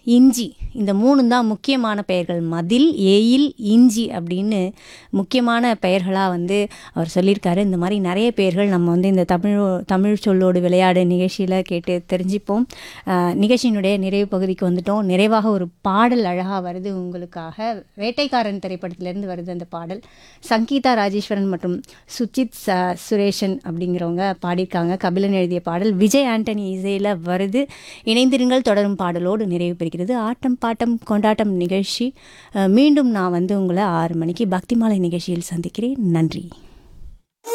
இஞ்சி இந்த மூணு தான் முக்கியமான பெயர்கள் மதில் ஏயில் இஞ்சி அப்படின்னு முக்கியமான பெயர்களாக வந்து அவர் சொல்லியிருக்காரு இந்த மாதிரி நிறைய பெயர்கள் நம்ம வந்து இந்த தமிழ் தமிழ் சொல்லோடு விளையாடு நிகழ்ச்சியில் கேட்டு தெரிஞ்சுப்போம் அஹ், நிகழ்ச்சியினுடைய நிறைவு பகுதிக்கு வந்துட்டோம் நிறைவாக ஒரு பாடல் அழகாக வருது உங்களுக்காக வேட்டைக்காரன் திரைப்படத்திலேருந்து வருது அந்த பாடல் சங்கீதா ராஜேஸ்வரன் மற்றும் சுச்சித் ச சுரேஷன் அப்படிங்கிறவங்க பாடியிருக்காங்க கபிலன் எழுதிய பாடல் விஜய் ஆண்டனி இசையில் வருது இணைந்திருங்கள் தொடரும் பாடலோடு நிறைவு பெறுகிறது ஆட்டம் பாட்டம் கொண்டாட்டம் நிகழ்ச்சி அஹ், மீண்டும் நான் வந்து உங்களை ஆறு மணிக்கு பக்திமாலை நிகழ்ச்சியில் சந்திக்கிறேன் நன்றி